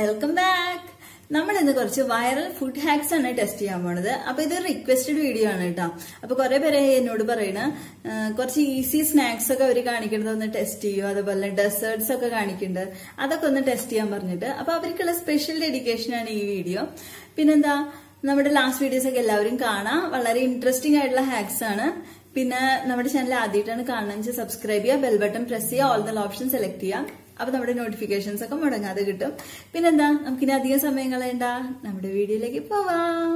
Welcome back നമ്മൾ ഇന്ന് കുറച്ച് വൈറൽ ഫുഡ് ഹാക്സ് ആണ് ടെസ്റ്റ് ചെയ്യാൻ പോണത് അപ്പൊ ഇത് റിക്വസ്റ്റഡ് വീഡിയോ ആണ് കേട്ടോ അപ്പൊ കുറെ പേരെ എന്നോട് പറയണ ആ, കുറച്ച് ഈസി സ്നാക്സ് ഒക്കെ അവർ കാണിക്കുന്നത് ഒന്ന് ടെസ്റ്റ് ചെയ്യും അതുപോലെ ഡെസേർട്സ് ഒക്കെ കാണിക്കുന്നുണ്ട് അതൊക്കെ ഒന്ന് ടെസ്റ്റ് ചെയ്യാൻ പറഞ്ഞിട്ട് അപ്പൊ അവർക്കുള്ള സ്പെഷ്യൽ ഡെഡിക്കേഷൻ ആണ് ഈ വീഡിയോ പിന്നെന്താ നമ്മുടെ ലാസ്റ്റ് വീഡിയോസ് ഒക്കെ എല്ലാവരും കാണാം വളരെ ഇൻട്രസ്റ്റിംഗ് ആയിട്ടുള്ള ഹാക്സ് ആണ് പിന്നെ നമ്മുടെ ചാനൽ ആദ്യമായിട്ടാണ് കാണുന്നത് സബ്സ്ക്രൈബ് ചെയ്യുക ബെൽ ബട്ടൺ പ്രസ് ചെയ്യുക ഓൾ ദ ഓപ്ഷൻ സെലക്ട് ചെയ്യുക അപ്പൊ നമ്മുടെ നോട്ടിഫിക്കേഷൻസ് ഒക്കെ മുടങ്ങാതെ കിട്ടും പിന്നെന്താ നമുക്കിനി അധികം സമയം കളയണ്ട നമ്മുടെ വീഡിയോയിലേക്ക് പോവാം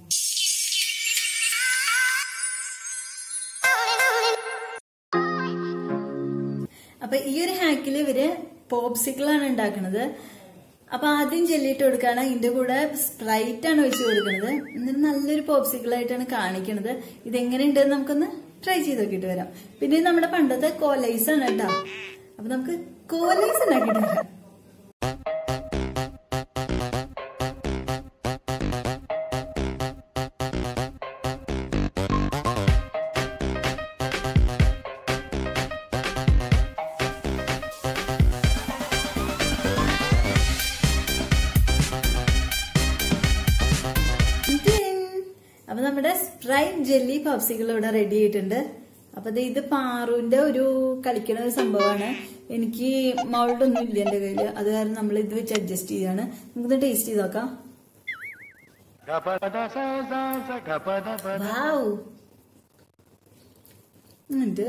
അപ്പൊ ഈ ഒരു ഹാക്കിൽ ഇവര് പോപ്സിക്കിളാണ് ഉണ്ടാക്കുന്നത് അപ്പൊ ആദ്യം ജെല്ലിട്ട് കൊടുക്കാണ് ഇതിന്റെ കൂടെ സ്പ്രൈറ്റ് ആണ് ഒഴിച്ചു കൊടുക്കുന്നത് എന്നിട്ട് നല്ലൊരു പോപ്സിക്കിൾ ആയിട്ടാണ് കാണിക്കുന്നത് ഇതെങ്ങനെയുണ്ടെന്ന് നമുക്കൊന്ന് ട്രൈ ചെയ്ത് നോക്കിയിട്ട് വരാം പിന്നെ ഇത് നമ്മുടെ പണ്ടത്തെ കോലൈസ് ആണ് കേട്ടോ അപ്പൊ നമുക്ക് കോലൈസ് ഉണ്ടാക്കിയിട്ട് വരാം ടിൻ. അപ്പൊ നമ്മുടെ സ്പ്രൈറ്റ് ജെല്ലി പപ്സികൾ ഇവിടെ റെഡി ആയിട്ടുണ്ട് അപ്പൊ ദേ ഇത് പാറുവിന്റെ ഒരു കളിക്കണ ഒരു സംഭവമാണ് എനിക്ക് മൗൾഡ് ഒന്നും ഇല്ല എന്റെ കയ്യില് അത് കാരണം നമ്മൾ ഇത് വെച്ച് അഡ്ജസ്റ്റ് ചെയ്യാണ് നമുക്കിത് ടേസ്റ്റ് ചെയ്ത് നോക്കാം വാവ് എന്നിട്ട്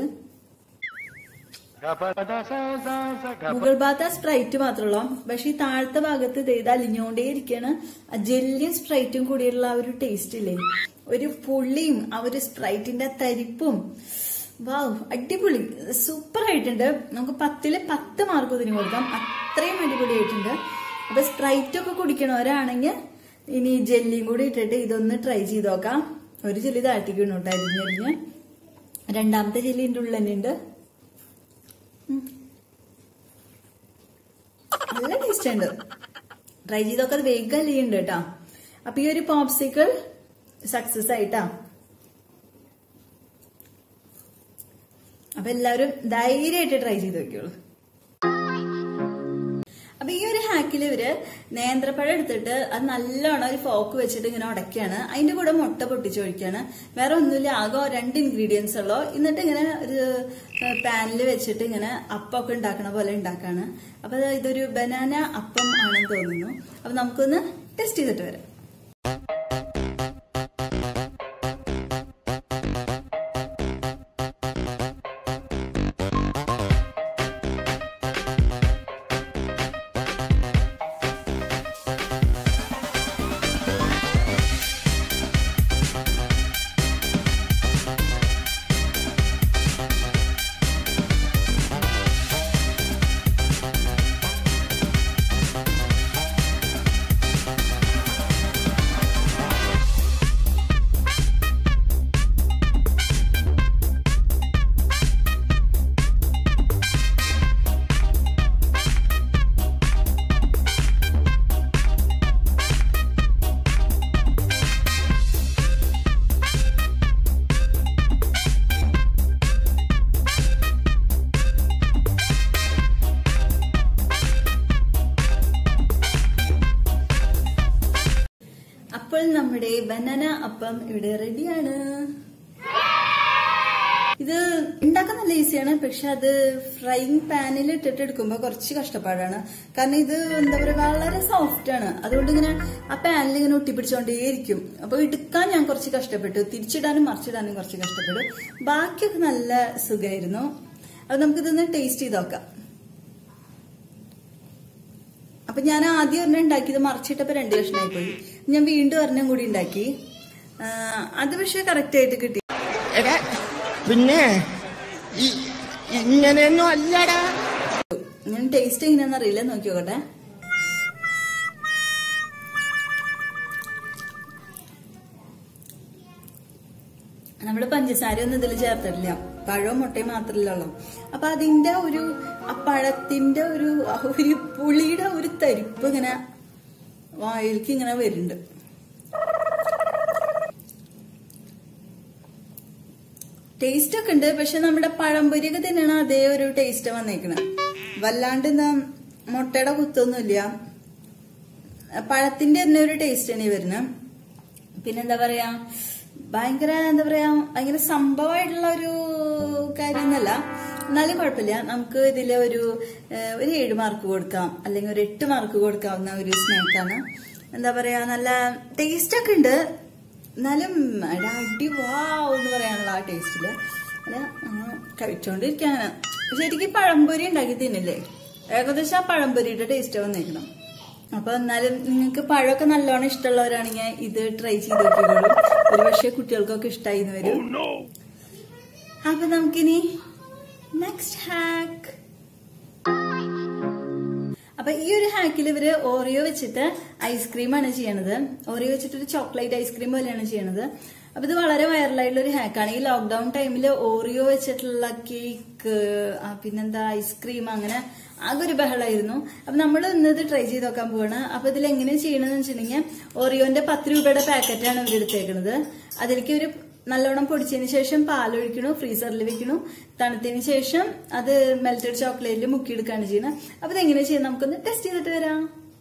മുകൾ ഭാഗത്ത് ആ സ്പ്രൈറ്റ് മാത്രമുള്ളൂ പക്ഷെ ഈ താഴത്തെ ഭാഗത്ത് ദേ ഇത് അലിഞ്ഞോണ്ടേ ഇരിക്കാണ് ആ ജെല്ലിയും സ്പ്രൈറ്റും കൂടിയുള്ള ആ ഒരു ടേസ്റ്റ് ഇല്ലേ ഒരു പുളിയും ആ ഒരു സ്പ്രൈറ്റിന്റെ തരിപ്പും വാവ് അടിപൊളി സൂപ്പർ ആയിട്ടുണ്ട് നമുക്ക് പത്തില് പത്ത് മാർക്ക് ഇതിന് കൊടുക്കാം അത്രയും അടിപൊളിയായിട്ടുണ്ട് അപ്പൊ സ്പ്രൈറ്റ് ഒക്കെ കുടിക്കണവരാണെങ്കിൽ ഇനി ജെല്ലിയും കൂടി ഇട്ടിട്ട് ഇതൊന്ന് ട്രൈ ചെയ്ത് നോക്കാം ഒരു ജെല്ലി താഴ്ത്തിക്കണം കേട്ടോ അരിഞ്ഞരിഞ്ഞ് രണ്ടാമത്തെ ജെല്ലി ഇതിന്റെ ഉള്ളിൽ തന്നെ ഉണ്ട് നല്ല ടേസ്റ്റ് ഉണ്ട് ട്രൈ ചെയ്തൊക്കെ അത് വേഗം അലിയുണ്ട് കേട്ടോ അപ്പൊ ഈ ഒരു പോപ്സിക്കിൾ സക്സസ് ആയിട്ടാ അപ്പൊ എല്ലാവരും ധൈര്യമായിട്ട് ട്രൈ ചെയ്ത് നോക്കിയോളൂ അപ്പൊ ഈ ഒരു ഹാക്കിൽ ഇവര് നേന്ത്രപ്പഴം എടുത്തിട്ട് അത് നല്ലോണം ഒരു ഫോക്ക് വെച്ചിട്ട് ഇങ്ങനെ ഉടയ്ക്കാണ് അതിന്റെ കൂടെ മുട്ട പൊട്ടിച്ചൊഴിക്കാണ് വേറെ ഒന്നുമില്ല ആകെ രണ്ട് ഇൻഗ്രീഡിയൻസ് ഉള്ളൂ എന്നിട്ട് ഇങ്ങനെ ഒരു പാനിൽ വെച്ചിട്ട് ഇങ്ങനെ അപ്പമൊക്കെ ഉണ്ടാക്കണ പോലെ ഉണ്ടാക്കാണ് അപ്പൊ ഇത് ഇതൊരു ബനാന അപ്പം ആണെന്ന് തോന്നുന്നു അപ്പൊ നമുക്കൊന്ന് ടെസ്റ്റ് ചെയ്തിട്ട് വരാം അപ്പോൾ നമ്മുടെ ബനാന അപ്പം ഇവിടെ റെഡിയാണ് ഇത് ഉണ്ടാക്കാൻ നല്ല ഈസിയാണ് പക്ഷെ അത് ഫ്രൈങ് പാനിൽ ഇട്ടിട്ട് എടുക്കുമ്പോൾ കുറച്ച് കഷ്ടപ്പാടാണ് കാരണം ഇത് എന്താ പറയുക വളരെ സോഫ്റ്റ് ആണ് അതുകൊണ്ട് ഇങ്ങനെ ആ പാനിൽ ഇങ്ങനെ ഒട്ടിപ്പിടിച്ചോണ്ടേയിരിക്കും അപ്പൊ എടുക്കാൻ ഞാൻ കുറച്ച് കഷ്ടപ്പെട്ടു തിരിച്ചിടാനും മറിച്ചിടാനും കുറച്ച് കഷ്ടപ്പെട്ടു ബാക്കിയൊക്കെ നല്ല സുഖമായിരുന്നു അപ്പൊ നമുക്കിതൊന്ന് ടേസ്റ്റ് ചെയ്ത് നോക്കാം അപ്പൊ ഞാൻ ആദ്യം ഒരെണ്ണം ഉണ്ടാക്കിയത് മറിച്ചിട്ടപ്പോ രണ്ട് കഷ്ണമായി പോയി ഞാൻ വീണ്ടും ഒരെണ്ണം കൂടി ഉണ്ടാക്കി ആ, അത് പക്ഷെ കറക്റ്റ് ആയിട്ട് കിട്ടി എടാ പിന്നെ ഈ- ഇങ്ങനെയൊന്നും അല്ലടാ ഞാൻ ടേസ്റ്റ് എങ്ങനെയാണെന്ന് അറിയില്ല നോക്കി നോക്കട്ടെ നമ്മള് പഞ്ചസാര ഒന്നും ഇതിൽ ചേർത്തിട്ടില്ല പഴവും മുട്ടയും മാത്രമല്ല ഉള്ളൂ അപ്പൊ അതിന്റെ ഒരു ആ പഴത്തിന്റെ ഒരു ആ ഒരു പുളിയുടെ ഒരു തരിപ്പ് ഇങ്ങനെ വായിലേക്ക് ഇങ്ങനെ വരുന്നുണ്ട് ടേസ്റ്റ് ഒക്കെ ഉണ്ട് പക്ഷെ നമ്മുടെ പഴംപൊരിയൊക്കെ തിന്നണ അതേ ഒരു ടേസ്റ്റ് വന്നേക്കണ വല്ലാണ്ട് എന്താ മുട്ടയുടെ കുത്തൊന്നുമില്ല പഴത്തിന്റെ തന്നെ ഒരു ടേസ്റ്റ് തന്നെ വരുന്നത് പിന്നെന്താ പറയാ ഭയങ്കര എന്താ പറയാ ഭയങ്കര സംഭവമായിട്ടുള്ള ഒരു കാര്യമൊന്നല്ല എന്നാലും കുഴപ്പമില്ല നമുക്ക് ഇതില് ഒരു ഏഹ്, ഒരു ഏഴ് മാർക്ക് കൊടുക്കാം അല്ലെങ്കിൽ ഒരു എട്ട് മാർക്ക് കൊടുക്കാവുന്ന ഒരു സ്നാക്കാണ് എന്താ പറയാ നല്ല ടേസ്റ്റ് ഒക്കെ ഉണ്ട് എന്നാലും എടാ അടി വാവ് എന്ന് പറയാനുള്ള ആ ടേസ്റ്റില് അല്ല ആ, കഴിച്ചോണ്ടിരിക്കാണ് ശരിക്കും പഴംപൊരി ഉണ്ടാക്കി തിന്നില്ലേ ഏകദേശം ആ പഴംപൊരിയുടെ ടേസ്റ്റ് വന്നേക്കണം അപ്പൊ എന്നാലും നിങ്ങൾക്ക് പഴമൊക്കെ നല്ലോണം ഇഷ്ടമുള്ളവരാണെങ്കിൽ ഇത് ട്രൈ ചെയ്ത് നോക്കിക്കോളൂ ഒരു പക്ഷേ കുട്ടികൾക്കൊക്കെ ഇഷ്ടമായി എന്ന് വരും അപ്പൊ നമുക്കിനി നെക്സ്റ്റ് ഹാക്ക് അപ്പൊ ഈ ഒരു ഹാക്കിൽ ഇവര് ഓറിയോ വെച്ചിട്ട് ഐസ്ക്രീമാണ് ചെയ്യണത് ഓറിയോ വെച്ചിട്ട് ഒരു ചോക്ലേറ്റ് ഐസ്ക്രീം പോലെയാണ് ചെയ്യണത് അപ്പൊ ഇത് വളരെ വൈറലായിട്ടുള്ള ഒരു ഹാക്കാണ് ഈ ലോക്ക്ഡൌൺ ടൈമിൽ ഓറിയോ വെച്ചിട്ടുള്ള കേക്ക് പിന്നെന്താ ഐസ്ക്രീം അങ്ങനെ ആകെ ഒരു ബഹളമായിരുന്നു അപ്പൊ നമ്മൾ ഇന്ന് ഇത് ട്രൈ ചെയ്ത് നോക്കാൻ പോവാണ് അപ്പൊ ഇതിൽ എങ്ങനെ ചെയ്യണമെന്ന് വെച്ചിട്ടുണ്ടെങ്കിൽ ഓറിയോന്റെ പത്ത് രൂപയുടെ പാക്കറ്റാണ് ഇവർ എടുത്തേക്കുന്നത് അതിലേക്ക് ഒരു നല്ലോണം പൊടിച്ചതിന് ശേഷം പാലൊഴിക്കണു ഫ്രീസറിൽ വെക്കണു തണുത്തതിന് ശേഷം അത് മെൽറ്റഡ് ചോക്ലേറ്റിൽ മുക്കിയെടുക്കുകയാണ് ചെയ്യുന്നത് അപ്പൊ ഇതെങ്ങനെ ചെയ്യുന്നത് നമുക്കൊന്ന് ടെസ്റ്റ് ചെയ്തിട്ട് വരാം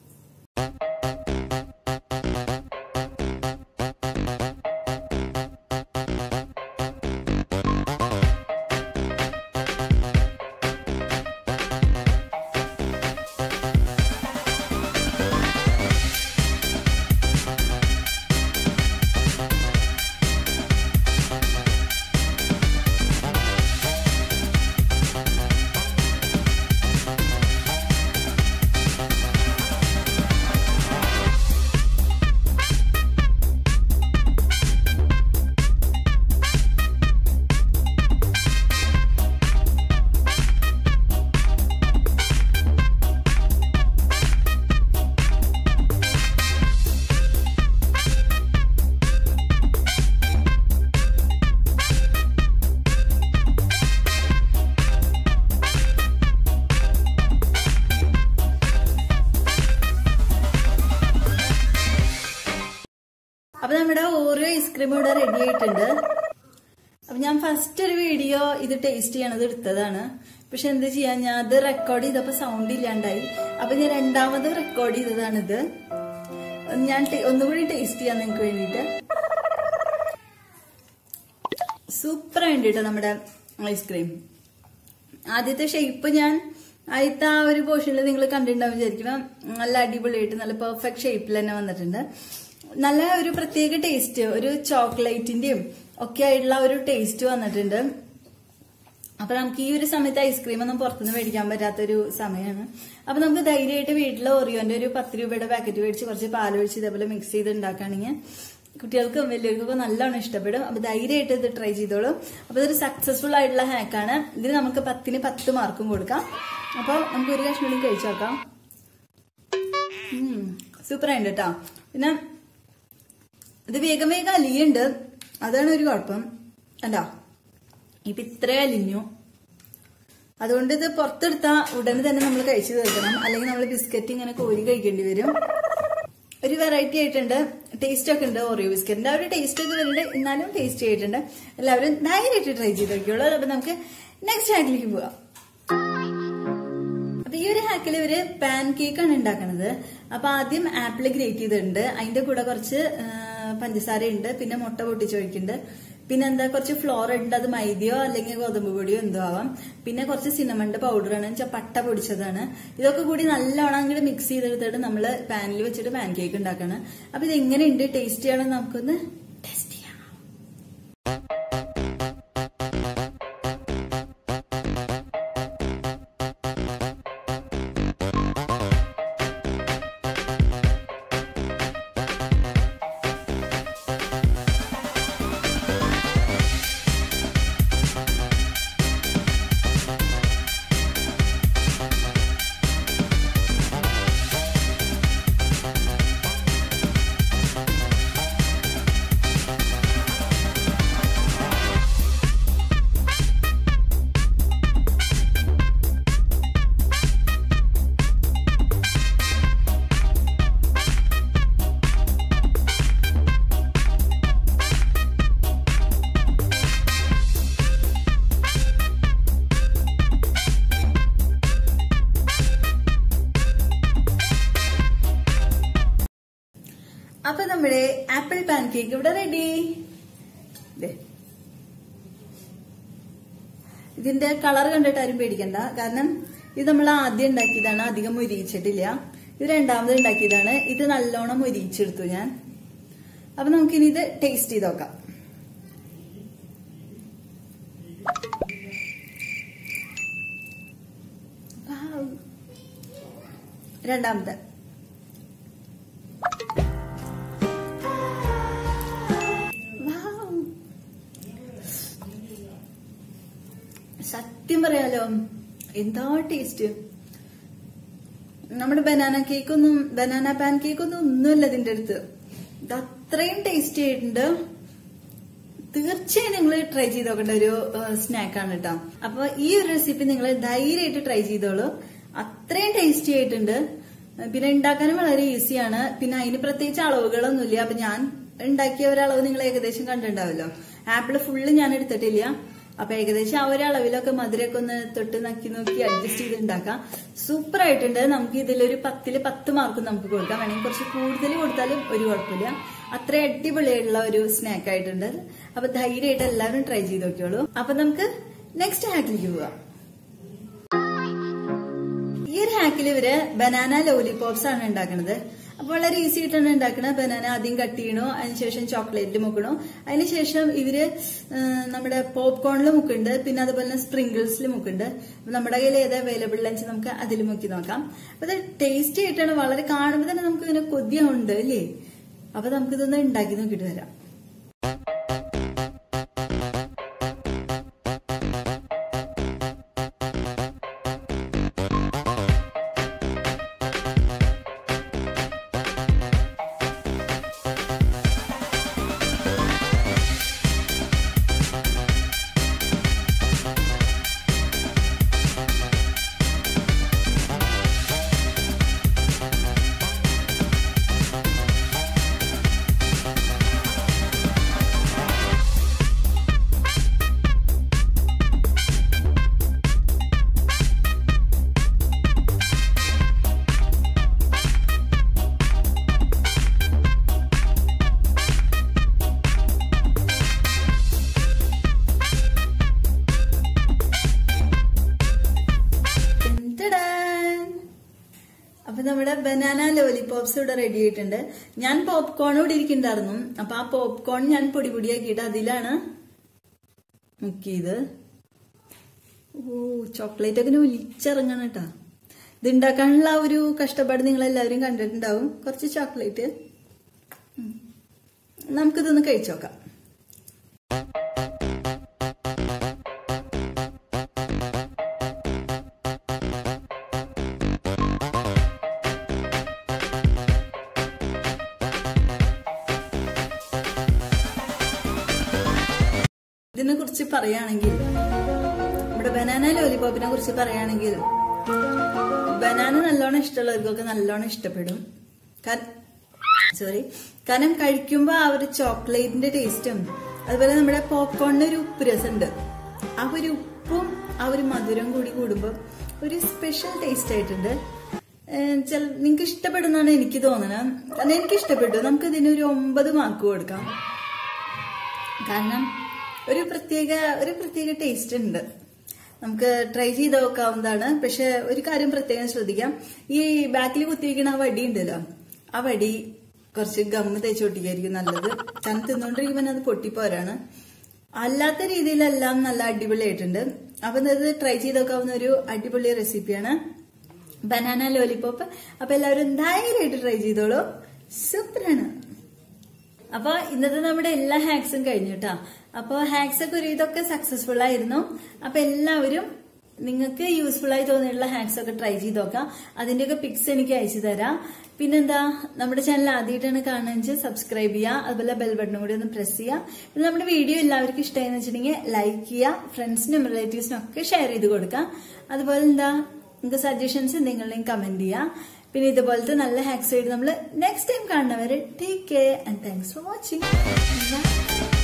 അപ്പൊ നമ്മുടെ ഓരോ ഐസ്ക്രീം ഇവിടെ റെഡി ആയിട്ടുണ്ട് അപ്പൊ ഞാൻ ഫസ്റ്റ് ഒരു വീഡിയോ ഇത് ടേസ്റ്റ് ചെയ്യണത് എടുത്തതാണ് പക്ഷെ എന്ത് ചെയ്യാൻ ഞാൻ അത് റെക്കോർഡ് ചെയ്തപ്പോ സൗണ്ട് ഇല്ലാണ്ടായി അപ്പൊ ഞാൻ രണ്ടാമത് റെക്കോർഡ് ചെയ്തതാണിത് ഞാൻ ടേ- ഒന്നുകൂടി ടേസ്റ്റ് ചെയ്യാൻ നിങ്ങൾക്ക് വേണ്ടിയിട്ട് സൂപ്പർ ആയിട്ട് കേട്ടോ നമ്മുടെ ഐസ്ക്രീം ആദ്യത്തെ ഷേപ്പ് ഞാൻ ആദ്യത്തെ ആ ഒരു പോർഷനിൽ നിങ്ങൾ കണ്ടിട്ടുണ്ടാവും വിചാരിക്കണം നല്ല അടിപൊളിയായിട്ട് നല്ല പെർഫെക്റ്റ് ഷേപ്പിൽ തന്നെ വന്നിട്ടുണ്ട് നല്ല ഒരു പ്രത്യേക ടേസ്റ്റ് ഒരു ചോക്ലേറ്റിന്റെയും ഒക്കെ ആയിട്ടുള്ള ഒരു ടേസ്റ്റ് വന്നിട്ടുണ്ട് അപ്പൊ നമുക്ക് ഈ ഒരു സമയത്ത് ഐസ്ക്രീം ഒന്നും പുറത്തുനിന്ന് മേടിക്കാൻ പറ്റാത്തൊരു സമയമാണ് അപ്പൊ നമുക്ക് ധൈര്യമായിട്ട് വീട്ടിൽ ഒറിയോന്റെ ഒരു പത്ത് രൂപയുടെ പാക്കറ്റ് മേടിച്ച് കുറച്ച് പാൽ ഒഴിച്ച് ഇതേപോലെ മിക്സ് ചെയ്ത് ഉണ്ടാക്കുകയാണെങ്കിൽ കുട്ടികൾക്കും വലിയവർക്കൊക്കെ നല്ലോണം ഇഷ്ടപ്പെടും അപ്പൊ ധൈര്യമായിട്ട് ഇത് ട്രൈ ചെയ്തോളൂ അപ്പൊ ഇതൊരു സക്സസ്ഫുൾ ആയിട്ടുള്ള ഹാക്കാണ് ഇതിന് നമുക്ക് പത്തിന് പത്ത് മാർക്കും കൊടുക്കാം അപ്പൊ നമുക്ക് ഒരു കഷ്ണം കൂടി കഴിച്ചു നോക്കാം സൂപ്പർ ആയിട്ട് കേട്ടോ പിന്നെ ഇത് വേഗം വേഗം അലിയുണ്ട് അതാണ് ഒരു കുഴപ്പം കണ്ടോ ഇപ്പൊ ഇത്ര അലിഞ്ഞു അതുകൊണ്ട് ഇത് പുറത്തെടുത്ത ഉടനെ തന്നെ നമ്മൾ കഴിച്ചു തീർക്കണം അല്ലെങ്കിൽ നമ്മൾ ബിസ്ക്കറ്റ് ഇങ്ങനെ കോരി കഴിക്കേണ്ടി വരും ഒരു വെറൈറ്റി ആയിട്ടുണ്ട് ടേസ്റ്റ് ഒക്കെ ഉണ്ട് ഓറിയോ ബിസ്ക്കറ്റിന്റെ ആ ഒരു ടേസ്റ്റ് ഒക്കെ വരുന്നുണ്ട് എന്നാലും ടേസ്റ്റ് ചെയ്തിട്ടുണ്ട് എല്ലാവരും ധൈര്യമായിട്ട് ട്രൈ ചെയ്ത് നോക്കിയോളൂ അപ്പൊ നമുക്ക് നെക്സ്റ്റ് ഹാക്കിലേക്ക് പോവാം അപ്പൊ ഈ ഒരു ഹാക്കിൽ ഇവര് പാൻ കേക്ക് ആണ് ഉണ്ടാക്കണത് അപ്പൊ ആദ്യം ആപ്പിൾ ഗ്രേറ്റ് ചെയ്തിട്ടുണ്ട് അതിന്റെ കൂടെ കുറച്ച് ആ, പഞ്ചസാര ഉണ്ട് പിന്നെ മുട്ട പൊട്ടിച്ചൊഴിക്കുന്നുണ്ട് പിന്നെ എന്താ കുറച്ച് ഫ്ലോർ ഉണ്ട് അത് മൈദയോ അല്ലെങ്കിൽ ഗോതമ്പ് പൊടിയോ എന്തോ ആവാം പിന്നെ കുറച്ച് സിനമണ്ട് പൗഡറാണ് വെച്ചാൽ പട്ട പൊടിച്ചതാണ് ഇതൊക്കെ കൂടി നല്ലോണം അങ്ങോട്ട് മിക്സ് ചെയ്തെടുത്തിട്ട് നമ്മൾ പാനിൽ വെച്ചിട്ട് പാൻ കേക്ക് ഉണ്ടാക്കണം അപ്പൊ ഇത് എങ്ങനെയുണ്ട് ടേസ്റ്റ് ചെയ്യണം നമുക്കൊന്ന് ടെസ്റ്റ് ചെയ്യാം പാൻ കേക്ക് ഇവിടെ റെഡി ഇതിന്റെ കളർ കണ്ടിട്ട് ആരും പേടിക്കണ്ട കാരണം ഇത് നമ്മൾ ആദ്യം ഉണ്ടാക്കിയതാണ് അധികം മൊരിയിച്ചിട്ടില്ല ഇത് രണ്ടാമത് ഉണ്ടാക്കിയതാണ് ഇത് നല്ലോണം മൊരിയിച്ചെടുത്തു ഞാൻ അപ്പൊ നമുക്കിനി ഇത് ടേസ്റ്റ് ചെയ്ത് നോക്കാം Wow. രണ്ടാമത്തെ Wow. സത്യം പറയാലോ എന്താ ടേസ്റ്റ് നമ്മുടെ ബനാന കേക്ക് ഒന്നും ബനാന പാൻ കേക്ക് ഒന്നും ഒന്നുമില്ല ഇതിന്റെ അടുത്ത് ഇത് അത്രയും ടേസ്റ്റി ആയിട്ടുണ്ട് തീർച്ചയായും നിങ്ങൾ ട്രൈ ചെയ്ത് നോക്കേണ്ട ഒരു സ്നാക്കാണ് കേട്ടോ അപ്പൊ ഈ ഒരു റെസിപ്പി നിങ്ങൾ ധൈര്യമായിട്ട് ട്രൈ ചെയ്തോളൂ അത്രയും ടേസ്റ്റി ആയിട്ടുണ്ട് പിന്നെ ഉണ്ടാക്കാനും വളരെ ഈസിയാണ് പിന്നെ അതിന് പ്രത്യേകിച്ച് അളവുകളൊന്നുമില്ല അപ്പൊ ഞാൻ ഉണ്ടാക്കിയ ഒരളവ് നിങ്ങൾ ഏകദേശം കണ്ടിട്ടുണ്ടാവല്ലോ ആപ്പിള് ഫുള്ള് ഞാൻ എടുത്തിട്ടില്ല അപ്പൊ ഏകദേശം ആ ഒരു അളവിലൊക്കെ മധുരമൊക്കെ ഒന്ന് തൊട്ട് നക്കി നോക്കി അഡ്ജസ്റ്റ് ചെയ്ത് ഉണ്ടാക്കാം സൂപ്പർ ആയിട്ടുണ്ട് നമുക്ക് ഇതിലൊരു പത്തില് പത്ത് മാർക്ക് നമുക്ക് കൊടുക്കാം വേണമെങ്കിൽ കുറച്ച് കൂടുതൽ കൊടുത്താലും ഒരു കുഴപ്പമില്ല അത്ര അടിപൊളിയായിട്ടുള്ള ഒരു സ്നാക്ക് ആയിട്ടുണ്ട് അപ്പൊ ധൈര്യമായിട്ട് എല്ലാവരും ട്രൈ ചെയ്ത് നോക്കിയോളൂ അപ്പൊ നമുക്ക് നെക്സ്റ്റ് ഹാക്കിലേക്ക് പോവാം ഈ ഒരു ഹാക്കിൽ ഇവര് ബനാന ലോലിപോപ്സ് ആണ് ഉണ്ടാക്കുന്നത് അപ്പൊ വളരെ ഈസി ആയിട്ടാണ് ഉണ്ടാക്കുന്നത് ബനാന ആദ്യം കട്ട് ചെയ്യണോ അതിനുശേഷം ചോക്ലേറ്റിൽ മുക്കണോ അതിനുശേഷം ഇവര് ആ, നമ്മുടെ പോപ്കോണിൽ മുക്കുന്നുണ്ട് പിന്നെ അതുപോലെ തന്നെ സ്പ്രിങ്കിൾസിൽ മുക്കുന്നുണ്ട് അപ്പൊ നമ്മുടെ കയ്യിൽ ഏത് അവൈലബിൾ ലഞ്ച് നമുക്ക് അതിൽ മുക്കി നോക്കാം അപ്പൊ ഇത് ടേസ്റ്റി ആയിട്ടാണ് വളരെ കാണുമ്പോൾ തന്നെ നമുക്ക് ഇങ്ങനെ കൊതിയുണ്ട് അല്ലേ അപ്പൊ നമുക്കിതൊന്ന് ഉണ്ടാക്കി നോക്കിയിട്ട് വരാം ടടാൻ. അപ്പൊ നമ്മുടെ ബനാന ലോലിപോപ്സ് ഇവിടെ റെഡി ആയിട്ടുണ്ട് ഞാൻ പോപ്കോൺ ഇവിടെ ഇരിക്കണ്ടായിരുന്നു അപ്പൊ ആ പോപ്കോൺ ഞാൻ പൊടി പൊടിയാക്കിയിട്ട് അതിലാണ് മുക്കിയത് ഓ ചോക്ലേറ്റ് ഒക്കെ ഒലിച്ചിറങ്ങണം കേട്ടാ ഇത് ഉണ്ടാക്കാനുള്ള ആ ഒരു കഷ്ടപ്പാട് നിങ്ങൾ എല്ലാവരും കണ്ടിട്ടുണ്ടാവും കുറച്ച് ചോക്ലേറ്റ് ഉം. നമുക്കിതൊന്ന് കഴിച്ചോക്കാം ഇതിനെ കുറിച്ച് പറയുകയാണെങ്കിൽ ഇവിടെ ബനാന ലോലിപോപ്പിനെ കുറിച്ച് പറയുകയാണെങ്കിൽ ബനാന നല്ലോണം ഇഷ്ടമുള്ളവർക്കൊക്കെ നല്ലോണം ഇഷ്ടപ്പെടും സോറി കാരണം കഴിക്കുമ്പോ ആ ഒരു ചോക്ലേറ്റിന്റെ ടേസ്റ്റും അതുപോലെ നമ്മുടെ പോപ്കോണിന് ഒരു ഉപ്പ് രസമുണ്ട് ആ ഒരു ഉപ്പും ആ ഒരു മധുരം കൂടി കൂടുമ്പോ ഒരു സ്പെഷ്യൽ ടേസ്റ്റ് ആയിട്ടുണ്ട് നിങ്ങൾക്ക് ഇഷ്ടപ്പെടുന്നാണ് എനിക്ക് തോന്നുന്നത് കാരണം എനിക്ക് ഇഷ്ടപ്പെട്ടു നമുക്ക് ഇതിനൊരു ഒമ്പത് മാർക്ക് കൊടുക്കാം കാരണം ഒരു പ്രത്യേക ഒരു പ്രത്യേക ടേസ്റ്റ് ഉണ്ട് നമുക്ക് ട്രൈ ചെയ്ത് നോക്കാവുന്നതാണ് പക്ഷെ ഒരു കാര്യം പ്രത്യേകം ശ്രദ്ധിക്കാം ഈ ബാക്കിൽ കുത്തിയിരിക്കുന്ന ആ വടി ഉണ്ടല്ലോ ആ വടി കുറച്ച് ഗമ്മ് തേച്ച് ഒട്ടിക്കായിരിക്കും നല്ലത് ചന തിന്നോണ്ടിരിക്കുമ്പോൾ അത് പൊട്ടിപ്പോരാണ് അല്ലാത്ത രീതിയിലെല്ലാം നല്ല അടിപൊളിയായിട്ടുണ്ട് അപ്പൊ ഇത് ട്രൈ ചെയ്ത് നോക്കാവുന്ന ഒരു അടിപൊളി റെസിപ്പിയാണ് ബനാന ലോലിപോപ്പ് അപ്പൊ എല്ലാവരും ധൈര്യമായിട്ട് ട്രൈ ചെയ്തോളൂ സൂപ്പറാണ് അപ്പൊ ഇന്നത്തെ നമ്മുടെ എല്ലാ ഹാക്സും കഴിഞ്ഞു കേട്ടോ അപ്പൊ ഹാക്സ് ഒക്കെ ഒരു ഇതൊക്കെ സക്സസ്ഫുൾ ആയിരുന്നു അപ്പൊ എല്ലാവരും നിങ്ങൾക്ക് യൂസ്ഫുൾ ആയി തോന്നിയിട്ടുള്ള ഹാക്സ് ഒക്കെ ട്രൈ ചെയ്ത് നോക്കാം അതിന്റെയൊക്കെ പിക്സ് എനിക്ക് അയച്ചു തരാം പിന്നെന്താ നമ്മുടെ ചാനൽ ആദ്യമായിട്ടാണ് കാണുന്നത് സബ്സ്ക്രൈബ് ചെയ്യുക അതുപോലെ ബെൽ ബട്ടണും കൂടി ഒന്ന് പ്രസ് ചെയ്യുക പിന്നെ നമ്മുടെ വീഡിയോ എല്ലാവർക്കും ഇഷ്ടമായെന്ന് വെച്ചിട്ടുണ്ടെങ്കിൽ ലൈക്ക് ചെയ്യുക ഫ്രണ്ട്സിനും റിലേറ്റീവ്സിനും ഒക്കെ ഷെയർ ചെയ്ത് കൊടുക്കാം അതുപോലെ എന്താ നിങ്ങൾക്ക് സജഷൻസ് എന്തെങ്കിലും കമന്റ് ചെയ്യാം പിന്നെ ഇതുപോലത്തെ നല്ല ഹാക്സ് ആയിട്ട് നമ്മൾ നെക്സ്റ്റ് ടൈം കാണുന്നവരെ take care and thanks for watching